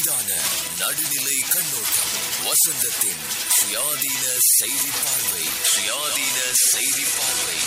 சீரான நடுநிலை கண்ணோட்டம் வசந்தத்தின் சுயாதீன செய்தி பார்வை சுயாதீன செய்தி பார்வை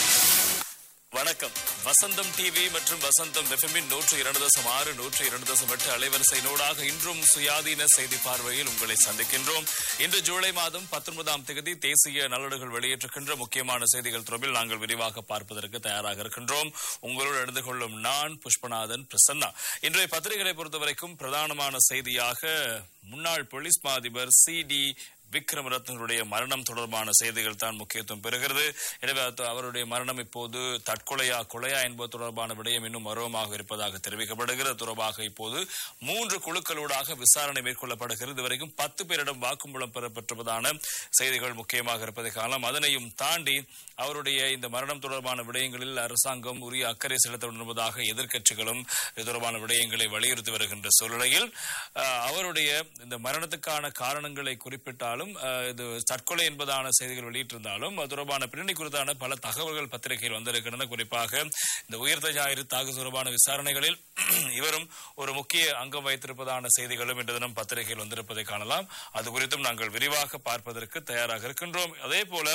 வணக்கம் வசந்தம் டிவி மற்றும் வசந்தம் எஃப்எம்மின் நூற்று இரண்டு தசம் ஆறு நூற்று இரண்டு தசம் எட்டு அலைவரிசை நூடாக இன்றும் சுயாதீன செய்தி பார்வையில் உங்களை சந்திக்கின்றோம் இன்று ஜூலை மாதம் பத்தொன்பதாம் தேதி தேசிய நல்லடுகள் வெளியேற்றுகின்ற முக்கியமான செய்திகள் தொடர்பில் நாங்கள் விரிவாக பார்ப்பதற்கு தயாராக இருக்கின்றோம் உங்களோடு எழுந்து கொள்ளும் நான் புஷ்பநாதன் பிரசன்னா இன்றைய பத்திரிகைகளை பொறுத்தவரைக்கும் பிரதானமான செய்தியாக முன்னாள் போலீஸ் மா அதிபர் சி டி விக்ரமரத்னருடைய மரணம் தொடர்பான செய்திகள் தான் முக்கியத்துவம் பெறுகிறது எனவே அது- அவருடைய மரணம் இப்போது தற்கொலையா கொலையா என்பது தொடர்பான விடயம் இன்னும் மர்வமாக இருப்பதாக தெரிவிக்கப்படுகிறது தொடர்பாக இப்போது மூன்று குழுக்களூடாக விசாரணை மேற்கொள்ளப்படுகிறது இதுவரைக்கும் பத்து பேரிடம் வாக்குமூலம் பெறப்பட்டிருப்பதான செய்திகள் முக்கியமாக இருப்பதை காணலாம் அதனையும் தாண்டி அவருடைய இந்த மரணம் தொடர்பான விடயங்களில் அரசாங்கம் உரிய அக்கறை செலுத்த வேண்டும் என்பதாக எதிர்க்கட்சிகளும் இது தொடர்பான விடயங்களை வலியுறுத்தி வருகின்ற சூழ்நிலையில் அஹ், அவருடைய இந்த மரணத்துக்கான காரணங்களை குறிப்பிட்டாலும் அஹ், இது தற்கொலை என்பதான செய்திகள் வெளியிட்டிருந்தாலும் அது தொடர்பான பின்னணி குறித்தான பல தகவல்கள் பத்திரிகையில் வந்திருக்கின்றன குறிப்பாக இந்த உயர்த்த ஞாயிறு தாக்கு தொடர்பான விசாரணைகளில் இவரும் ஒரு முக்கிய அங்கம் வைத்திருப்பதான செய்திகளும் இன்று தினம் பத்திரிகையில் வந்திருப்பதை காணலாம் அது குறித்தும் நாங்கள் விரிவாக பார்ப்பதற்கு தயாராக இருக்கின்றோம் அதே போல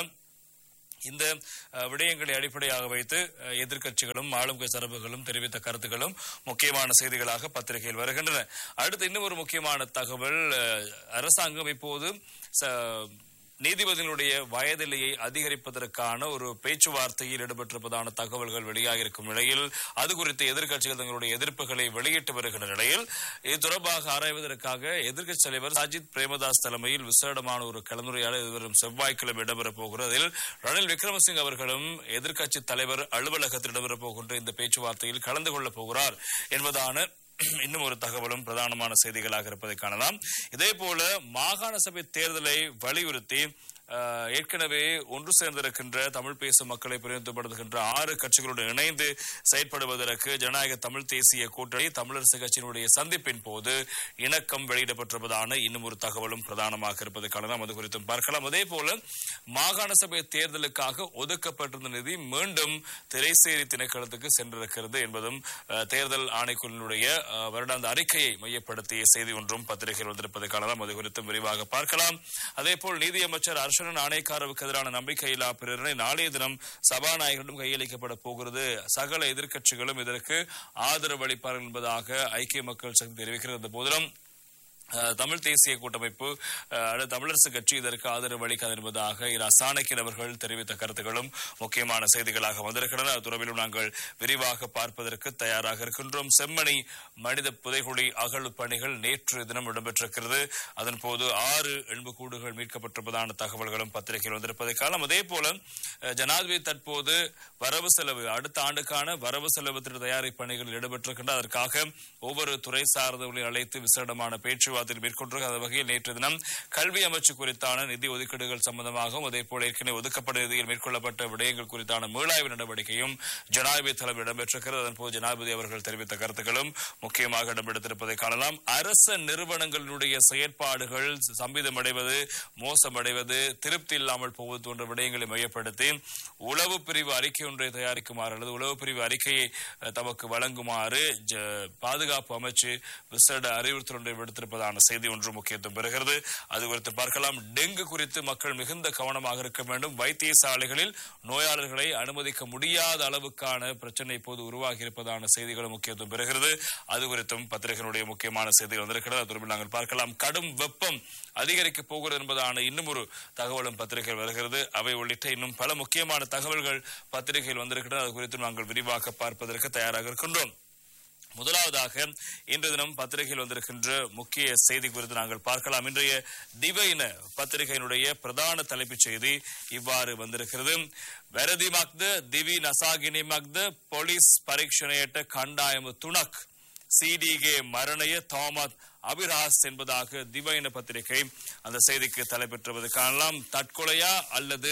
இந்த அஹ், விடயங்களை அடிப்படையாக வைத்து அஹ், எதிர்க்கட்சிகளும் ஆளும் தரப்புகளும் தெரிவித்த கருத்துக்களும் முக்கியமான செய்திகளாக பத்திரிகையில் வருகின்றன அடுத்து இன்னும் ஒரு முக்கியமான தகவல் அஹ், அரசாங்கம் இப்போது ச- நீதிபதிகளுடைய வயதிலையை அதிகரிப்பதற்கான ஒரு பேச்சுவார்த்தையில் ஈடுபட்டிருப்பதான தகவல்கள் வெளியாகியிருக்கும் நிலையில் அது குறித்து எதிர்க்கட்சிகள் தங்களுடைய எதிர்ப்புகளை வெளியிட்டு வருகின்ற நிலையில் இது தொடர்பாக ஆராய்வதற்காக எதிர்க்கட்சி தலைவர் சஜித் பிரேமதாஸ் தலைமையில் விசேடமான ஒரு கலந்துரையாடல் எதிர்வரும் செவ்வாய்க்கிழமை இடம்பெறப் போகிறது அதில் ரணில் விக்ரமசிங்க அவர்களும் எதிர்க்கட்சி தலைவர் அலுவலகத்தில் இடம்பெறப் போகின்ற இந்த பேச்சுவார்த்தையில் கலந்து கொள்ளப் போகிறார் என்பதான இன்னும் ஒரு தகவலும் பிரதானமான செய்திகளாக இருப்பதை காணலாம் இதே போல மாகாண சபை தேர்தலை வலியுறுத்தி அஹ், ஏற்கனவே ஒன்று சேர்ந்திருக்கின்ற தமிழ் பேசும் மக்களை பிரதிநிதித்துவப்படுத்துகின்ற ஆறு கட்சிகளுடன் இணைந்து செயற்படுவதற்கு ஜனநாயக தமிழ் தேசிய கூட்டணி தமிழரசு கட்சியினுடைய சந்திப்பின் போது இணக்கம் வெளியிடப்பட்டிருப்பதான இன்னும் ஒரு தகவலும் பிரதானமாக இருப்பதை காணலாம் அது குறித்தும் பார்க்கலாம் அதே போல மாகாண சபை தேர்தலுக்காக ஒதுக்கப்பட்டிருந்த நிதி மீண்டும் திரைசேரி திணைக்களத்துக்கு சென்றிருக்கிறது என்பதும் அஹ், தேர்தல் ஆணைக்குழுவினுடைய அஹ், வருடாந்த அறிக்கையை மையப்படுத்திய செய்தி ஒன்றும் பத்திரிகையில் வந்திருப்பதை காணலாம் அது குறித்தும் விரிவாக பார்க்கலாம் அதே போல் நீதியமைச்சர் அர்ஷனன் ஆணைக்காரவுக்கு எதிரான நம்பிக்கையில்லா பிரேரணை நாளைய தினம் சபாநாயகரிடம் கையளிக்கப்பட போகிறது சகல எதிர்க்கட்சிகளும் இதற்கு ஆதரவு அளிப்பார்கள் என்பதாக ஐக்கிய மக்கள் சக்தி தெரிவிக்கிறது அந்த போதிலும் அஹ், தமிழ் தேசிய கூட்டமைப்பு அஹ், அல்லது தமிழரசு கட்சி இதற்கு ஆதரவு அளிக்காது என்பதாக இரு அசானக்கின் அவர்கள் தெரிவித்த கருத்துக்களும் முக்கியமான செய்திகளாக வந்திருக்கின்றன அது தொடர்பிலும் நாங்கள் விரிவாக பார்ப்பதற்கு தயாராக இருக்கின்றோம் செம்மணி மனித புதைகுழி அகழ்வு பணிகள் நேற்று தினம் இடம்பெற்றிருக்கிறது அதன் போது ஆறு எலும்புக்கூடுகள் மீட்கப்பட்டிருப்பதான தகவல்களும் பத்திரிகையில் வந்திருப்பதை காலம் அதே போல அஹ், ஜனாதிபதி தற்போது வரவு செலவு அடுத்த ஆண்டுக்கான வரவு செலவு திட்ட தயாரிப்பு பணிகளில் ஈடுபட்டிருக்கின்ற அதற்காக ஒவ்வொரு துறை சார்ந்தவர்களை அழைத்து விசேடமான பேச்சுவார்த்தை மேற்கொண்டிருக்க அந்த வகையில் நேற்று தினம் கல்வி அமைச்சு குறித்தான நிதி ஒதுக்கீடுகள் சம்பந்தமாகவும் அதே போல ஏற்கனவே ஒதுக்கப்பட்ட நிதியில் மேற்கொள்ளப்பட்ட விடயங்கள் குறித்தான மீளாய்வு நடவடிக்கையும் ஜனாதிபதி தலைமையில் இடம்பெற்றிருக்கிறது அதன் போது ஜனாதிபதி அவர்கள் தெரிவித்த கருத்துக்களும் முக்கியமாக இடம்பெடுத்திருப்பதை காணலாம் அரச நிறுவனங்களினுடைய செயற்பாடுகள் சம்பிதமடைவது மோசமடைவது திருப்தி இல்லாமல் போவது போன்ற விடயங்களை மையப்படுத்தி உளவு பிரிவு அறிக்கை ஒன்றை தயாரிக்குமாறு அல்லது உளவு பிரிவு அறிக்கையை அஹ், தமக்கு வழங்குமாறு ஜ- பாதுகாப்பு அமைச்சு விசேட அறிவுறுத்தல் ஒன்றை விடுத்திருப்பதான செய்தி ஒன்று முக்கியத்துவம் பெறுகிறது அது குறித்து பார்க்கலாம் டெங்கு குறித்து மக்கள் மிகுந்த கவனமாக இருக்க வேண்டும் வைத்தியசாலைகளில் நோயாளர்களை அனுமதிக்க முடியாத அளவுக்கான பிரச்சனை இப்போது உருவாகி இருப்பதான செய்திகளும் முக்கியத்துவம் பெறுகிறது அது குறித்தும் பத்திரிகையினுடைய முக்கியமான செய்திகள் வந்திருக்கிறது அது தொடர்பில் நாங்கள் பார்க்கலாம் கடும் வெப்பம் அதிகரிக்க போகிறது என்பதான இன்னும் ஒரு தகவலும் பத்திரிகையில் வருகிறது அவை உள்ளிட்ட இன்னும் பல முக்கியமான தகவல்கள் பத்திரிகையில் வந்திருக்கின்றன அது குறித்து நாங்கள் விரிவாக பார்ப்பதற்கு தயாராக இருக்கின்றோம் முதலாவதாக இன்று தினம் பத்திரிகையில் வந்திருக்கின்ற முக்கிய செய்தி குறித்து நாங்கள் பார்க்கலாம் இன்றைய திவைன பத்திரிகையினுடைய பிரதான தலைப்புச் செய்தி இவ்வாறு வந்திருக்கிறது வெரதி மக்த திவி நசாகினி மக்த போலீஸ் பரீட்சணையட்ட கண்டாயம் துணக் சிடிகே மரணய தாமத் அபிராஸ் என்பதாக திவைன பத்திரிகை அந்த செய்திக்கு தலைப்பெற்றுவது காணலாம் தற்கொலையா அல்லது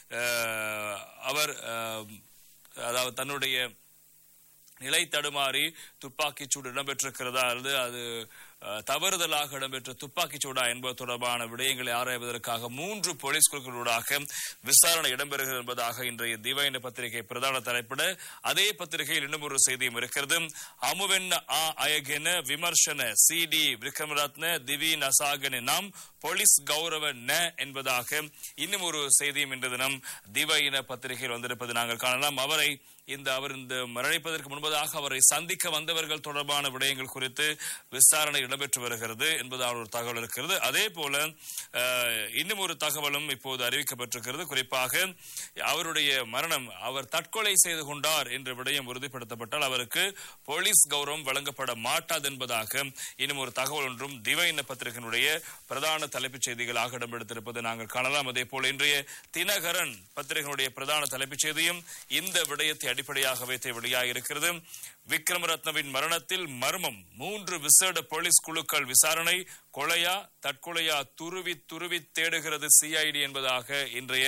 அஹ், அவர் அஹ், அதாவது தன்னுடைய நிலை தடுமாறி துப்பாக்கிச் சூடு இடம்பெற்றிருக்கிறதா அல்லது அது அஹ், தவறுதலாக இடம்பெற்ற துப்பாக்கிச் சூடா என்பது தொடர்பான விடயங்களை ஆராய்வதற்காக மூன்று போலீஸ் குழுக்களூடாக விசாரணை இடம்பெறுகிறது என்பதாக இன்றைய திவைன பத்திரிகை பிரதான தலைப்பிட அதே பத்திரிகையில் இன்னும் ஒரு செய்தியும் இருக்கிறது அமுவென்ன ஆ அயகென விமர்சன சி டி விக்ரமரத்ன திவி நசாகன நாம் போலீஸ் கௌரவ ந என்பதாக இன்னும் ஒரு செய்தியும் இன்று தினம் திவையின பத்திரிகையில் வந்திருப்பது நாங்கள் காணலாம் அவரை இந்த அவர் இந்த மரணிப்பதற்கு முன்பதாக அவரை சந்திக்க வந்தவர்கள் தொடர்பான விடயங்கள் குறித்து விசாரணை இடம்பெற்று வருகிறது என்பதால் ஒரு தகவல் இருக்கிறது அதே போல அஹ், இன்னும் ஒரு தகவலும் இப்போது அறிவிக்கப்பட்டிருக்கிறது குறிப்பாக அவருடைய மரணம் அவர் தற்கொலை செய்து கொண்டார் என்ற விடயம் உறுதிப்படுத்தப்பட்டால் அவருக்கு போலீஸ் கௌரவம் வழங்கப்பட மாட்டாது என்பதாக இன்னும் ஒரு தகவல் ஒன்றும் திவைன பத்திரிகையினுடைய பிரதான தலைப்புச் செய்திகளாக இடம்பெடுத்திருப்பது நாங்கள் காணலாம் அதே போல இன்றைய தினகரன் பத்திரிகையினுடைய பிரதான தலைப்புச் செய்தியும் இந்த விடயத்தை அடிப்படையாக வைத்து வெளியாகியிருக்கிறது விக்ரமரத்னவின் மரணத்தில் மர்மம் மூன்று விசேட போலீஸ் குழுக்கள் விசாரணை கொலையா தற்கொலையா துருவி துருவி தேடுகிறது சிஐடி என்பதாக இன்றைய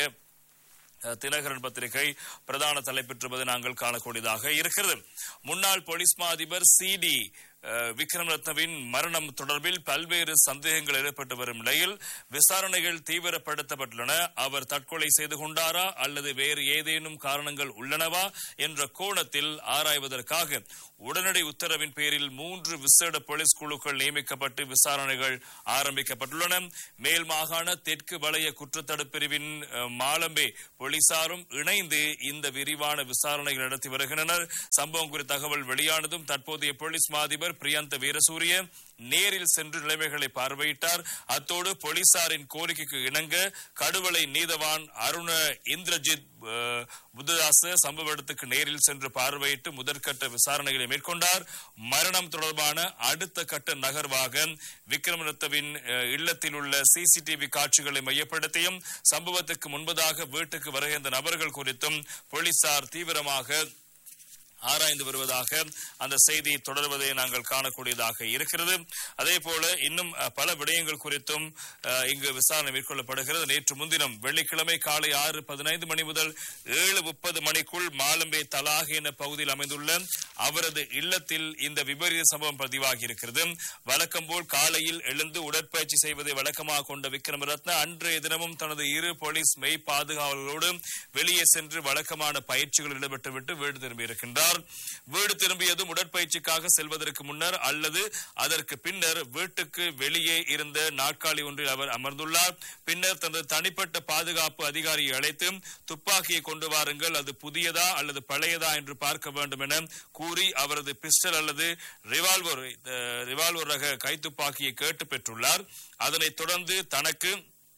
அஹ், தினகரன் பத்திரிகை பிரதான தலைப்பெற்றுவது நாங்கள் காணக்கூடியதாக இருக்கிறது முன்னாள் போலீஸ் மா அதிபர் சிடி விக்ரமரத்னவின் மரணம் தொடர்பில் பல்வேறு சந்தேகங்கள் ஏற்பட்டு வரும் நிலையில் விசாரணைகள் தீவிரப்படுத்தப்பட்டுள்ளன அவர் தற்கொலை செய்து கொண்டாரா அல்லது வேறு ஏதேனும் காரணங்கள் உள்ளனவா என்ற கோணத்தில் ஆராய்வதற்காக உடனடி உத்தரவின் பேரில் மூன்று விசேட போலீஸ் குழுக்கள் நியமிக்கப்பட்டு விசாரணைகள் ஆரம்பிக்கப்பட்டுள்ளன மேல் மாகாண தெற்கு வலய குற்றத்தடுப்பு பிரிவின் அஹ், மாலம்பே போலீசாரும் இணைந்து இந்த விரிவான விசாரணைகள் நடத்தி வருகின்றனர் சம்பவம் குறித்த தகவல் வெளியானதும் தற்போதைய போலீஸ் மாதிபர் பிரியந்த வீரசூரிய நேரில் சென்று நிலைமைகளை பார்வையிட்டார் அத்தோடு போலீசாரின் கோரிக்கைக்கு இணங்க கடுவலை நீதவான் அருண இந்திரஜித் அஹ், புத்ததாச சம்பவ இடத்துக்கு நேரில் சென்று பார்வையிட்டு முதற்கட்ட விசாரணைகளை மேற்கொண்டார் மரணம் தொடர்பான அடுத்த கட்ட நகர்வாக விக்ரமரத்தவின் அஹ், இல்லத்தில் உள்ள சிசிடிவி காட்சிகளை மையப்படுத்தியும் சம்பவத்துக்கு முன்பதாக வீட்டுக்கு வருகின்ற நபர்கள் குறித்தும் போலீசார் தீவிரமாக ஆராய்ந்து வருவதாக அந்த செய்தி தொடர்வதை நாங்கள் காணக்கூடியதாக இருக்கிறது அதே போல இன்னும் அஹ், பல விடயங்கள் குறித்தும் அஹ், இங்கு விசாரணை மேற்கொள்ளப்படுகிறது நேற்று முன்தினம் வெள்ளிக்கிழமை காலை ஆறு பதினைந்து மணி முதல் ஏழு முப்பது மணிக்குள் மாலம்பே தலாக என பகுதியில் அமைந்துள்ள அவரது இல்லத்தில் இந்த விபரீத சம்பவம் பதிவாகி இருக்கிறது வழக்கம் போல் காலையில் எழுந்து உடற்பயிற்சி செய்வதை வழக்கமாக கொண்ட விக்ரமரத்ன அன்றைய தினமும் தனது இரு போலீஸ் மெய் பாதுகாவலர்களோடு வெளியே சென்று வழக்கமான பயிற்சிகளில் ஈடுபட்டுவிட்டு வீடு திரும்பியிருக்கின்றார் வீடு திரும்பியதும் உடற்பயிற்சிக்காக செல்வதற்கு முன்னர் அல்லது அதற்கு பின்னர் வீட்டுக்கு வெளியே இருந்த நாற்காலி ஒன்றில் அவர் அமர்ந்துள்ளார் பின்னர் தனது தனிப்பட்ட பாதுகாப்பு அதிகாரியை அழைத்து துப்பாக்கியை கொண்டு வாருங்கள் அது புதியதா அல்லது பழையதா என்று பார்க்க வேண்டும் என கூறி அவரது பிஸ்டல் அல்லது ரிவால்வர் அஹ், ரிவால்வர் ரக கைத்துப்பாக்கியை கேட்டு பெற்றுள்ளார் அதனைத் தொடர்ந்து தனக்கு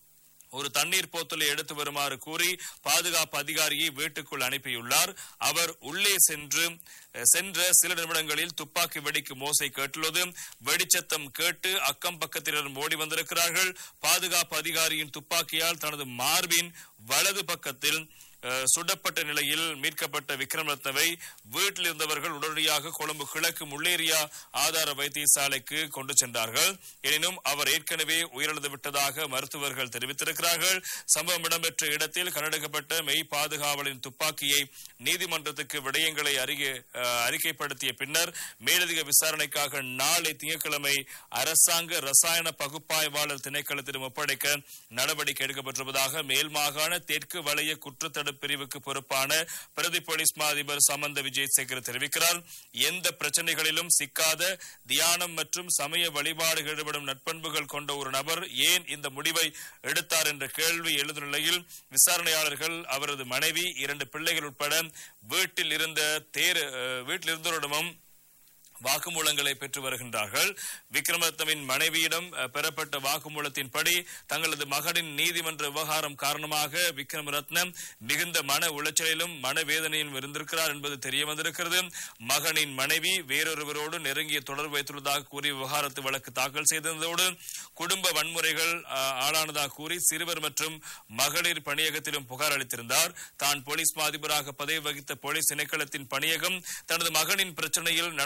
ஒரு தண்ணீர் போத்தலை எடுத்து வருமாறு கூறி பாதுகாப்பு அதிகாரியை வீட்டுக்குள் அனுப்பியுள்ளார் அவர் உள்ளே சென்று அஹ், சென்ற சில நிமிடங்களில் துப்பாக்கி வெடிக்கும் மோசை கேட்டுள்ளது வெடிச்சத்தம் கேட்டு அக்கம் பக்கத்தினர் ஓடி வந்திருக்கிறார்கள் பாதுகாப்பு அதிகாரியின் துப்பாக்கியால் தனது மார்பின் வலது பக்கத்தில் அஹ், சுடப்பட்ட நிலையில் மீட்கப்பட்ட விக்ரமரத்னவை வீட்டில் இருந்தவர்கள் உடனடியாக கொழும்பு கிழக்கு முள்ளேரியா ஆதார வைத்தியசாலைக்கு கொண்டு சென்றார்கள் எனினும் அவர் ஏற்கனவே உயிரிழந்து விட்டதாக மருத்துவர்கள் தெரிவித்திருக்கிறார்கள் சம்பவம் இடம்பெற்ற இடத்தில் கண்டெடுக்கப்பட்ட மெய் பாதுகாவலின் துப்பாக்கியை நீதிமன்றத்துக்கு விடயங்களை அறிக்கை அஹ், அறிக்கைப்படுத்திய பின்னர் மேலதிக விசாரணைக்காக நாளை திங்கட்கிழமை அரசாங்க ரசாயன பகுப்பாய்வாளர் திணைக்களத்திடம் ஒப்படைக்க நடவடிக்கை எடுக்கப்பட்டிருப்பதாக மேல் மாகாண தெற்கு வலய குற்றத்தடுப்பு பிரிவுக்கு பொறுப்பான பிரதி போலீஸ் மா அதிபர் சமந்த விஜயசேகர் தெரிவிக்கிறார் எந்த பிரச்சனைகளிலும் சிக்காத தியானம் மற்றும் சமய வழிபாடுகள் ஈடுபடும் நட்பண்புகள் கொண்ட ஒரு நபர் ஏன் இந்த முடிவை எடுத்தார் என்ற கேள்வி எழுதும் நிலையில் விசாரணையாளர்கள் அவரது மனைவி இரண்டு பிள்ளைகள் உட்பட வீட்டில் இருந்த தேர் அஹ், வீட்டில் இருந்தவரிடமும் வாக்குமூலங்களை பெற்று வருகின்றார்கள் விக்ரமரத்னவின் மனைவியிடம் அஹ், பெறப்பட்ட வாக்குமூலத்தின்படி தங்களது மகனின் நீதிமன்ற விவகாரம் காரணமாக விக்ரமரத்னம் மிகுந்த மன உளைச்சலிலும் மனவேதனையிலும் இருந்திருக்கிறார் என்பது தெரிய வந்திருக்கிறது மகனின் மனைவி வேறொருவரோடு நெருங்கிய தொடர்பு வைத்துள்ளதாக கூறி விவகாரத்து வழக்கு தாக்கல் செய்திருந்ததோடு குடும்ப வன்முறைகள் அஹ், ஆளானதாக கூறி சிறுவர் மற்றும் மகளிர் பணியகத்திலும் புகார் அளித்திருந்தார் தான் போலீஸ் மா அதிபராக பதவி வகித்த போலீஸ் திணைக்களத்தின் பணியகம் தனது மகனின் பிரச்சனையில் நடந்து கொண்ட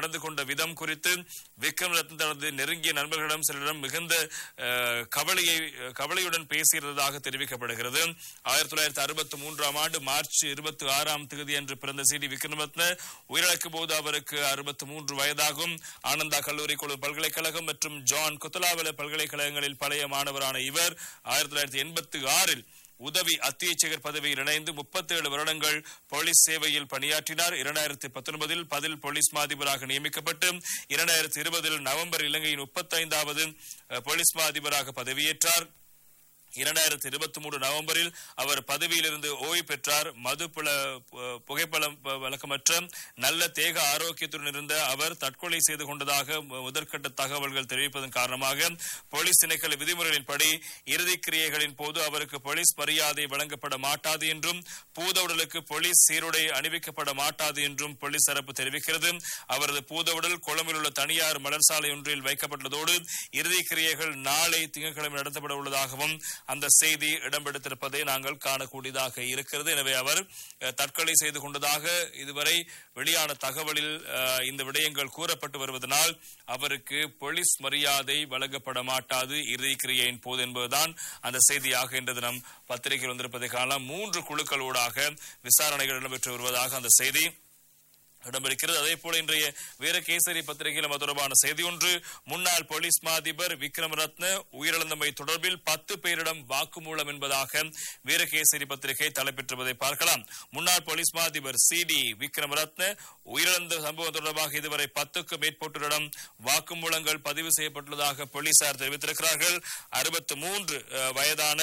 விதம் குறித்து விக்ரம் ரத்ன தனது நெருங்கிய நண்பர்களிடம் சிலரிடம் மிகுந்த அஹ், கவலையை கவலையுடன் பேசியிருந்ததாக தெரிவிக்கப்படுகிறது ஆயிரத்தி தொள்ளாயிரத்தி அறுபத்தி மூன்றாம் ஆண்டு மார்ச் இருபத்தி ஆறாம் தேதி அன்று பிறந்த சி டி விக்ரமரத்ன உயிரிழக்கும் போது அவருக்கு அறுபத்தி மூன்று வயதாகும் ஆனந்தா கல்லூரி குழு பல்கலைக்கழகம் மற்றும் ஜான் குத்தலாவல பல்கலைக்கழகங்களில் பழைய மாணவரான இவர் ஆயிரத்தி தொள்ளாயிரத்தி எண்பத்தி ஆறில் உதவி அத்தியட்சகர் பதவியில் இணைந்து 37 வருடங்கள் போலீஸ் சேவையில் பணியாற்றினார் இரண்டாயிரத்தி பத்தொன்பதில் பதில் போலீஸ் மாதிபராக நியமிக்கப்பட்டு இரண்டாயிரத்தி இருபதில் நவம்பர் இலங்கையின் முப்பத்தைந்தாவது போலீஸ் மாதிபராக பதவியேற்றார் இரண்டாயிரத்தி இருபத்தி மூன்று நவம்பரில் அவர் பதவியிலிருந்து ஓய்வு பெற்றார் மது புல பு- புகைப்படம் ப- வழக்கமற்ற நல்ல தேக ஆரோக்கியத்துடன் இருந்த அவர் தற்கொலை செய்து கொண்டதாக மு- முதற்கட்ட தகவல்கள் தெரிவிப்பதன் காரணமாக போலீஸ் திணைக்கள விதிமுறைகளின்படி இறுதிக் கிரியைகளின் போது அவருக்கு போலீஸ் மரியாதை வழங்கப்பட மாட்டாது என்றும் பூதவுடலுக்கு போலீஸ் சீருடை அணிவிக்கப்பட மாட்டாது என்றும் போலீஸ் தரப்பு தெரிவிக்கிறது அவரது பூதவுடல் கொழும்பில் உள்ள தனியார் மலர்சாலை ஒன்றில் வைக்கப்பட்டுள்ளதோடு இறுதிக் கிரியைகள் நாளை திங்கட்கிழமை நடத்தப்பட உள்ளதாகவும் அந்த செய்தி இடம்பெடுத்திருப்பதை நாங்கள் காணக்கூடியதாக இருக்கிறது எனவே அவர் அஹ், தற்கொலை செய்து கொண்டதாக இதுவரை வெளியான தகவலில் அஹ், இந்த விடயங்கள் கூறப்பட்டு வருவதனால் அவருக்கு போலீஸ் மரியாதை வழங்கப்பட மாட்டாது இறுதிக் கிரியையின் போது என்பதுதான் அந்த செய்தியாக இன்று தினம் பத்திரிகையில் வந்திருப்பதை காணலாம் மூன்று குழுக்களூடாக விசாரணைகள் இடம்பெற்று வருவதாக அந்த செய்தி இடம்பெறுகிறது அதே போல இன்றைய வீரகேசரி பத்திரிகையில் அது தொடர்பான செய்தி ஒன்று முன்னாள் போலீஸ் மாதிபர் விக்ரமரத்ன உயிரிழந்தமை தொடர்பில் பத்து பேரிடம் வாக்குமூலம் என்பதாக வீரகேசரி பத்திரிகை தலைப்பெற்றுவதை பார்க்கலாம் முன்னாள் போலீஸ் மாதிபர் சி டி விக்ரமரத்ன உயிரிழந்த சம்பவம் தொடர்பாக இதுவரை பத்துக்கும் மேற்பட்டோரிடம் வாக்குமூலங்கள் பதிவு செய்யப்பட்டுள்ளதாக போலீசார் தெரிவித்திருக்கிறார்கள் அறுபத்தி மூன்று வயதான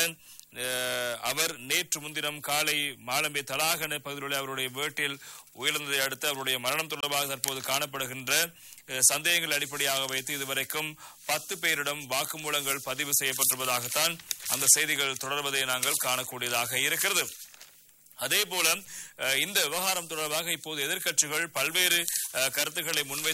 அஹ், அவர் நேற்று முன்தினம் காலை மாலம்பே தலாகன பகுதியில் உள்ள அவருடைய வீட்டில் உயிரிழந்ததை அடுத்து அவருடைய மரணம் தொடர்பாக தற்போது காணப்படுகின்ற அஹ், சந்தேகங்கள் அடிப்படையாக வைத்து இதுவரைக்கும் பத்து பேரிடம் வாக்குமூலங்கள் பதிவு செய்யப்பட்டிருப்பதாகத்தான் அந்த செய்திகள் தொடர்வதை நாங்கள் காணக்கூடியதாக இருக்கிறது அதே போல அஹ், இந்த விவகாரம் தொடர்பாக இப்போது எதிர்க்கட்சிகள் பல்வேறு அஹ், கருத்துக்களை முன்வைத்து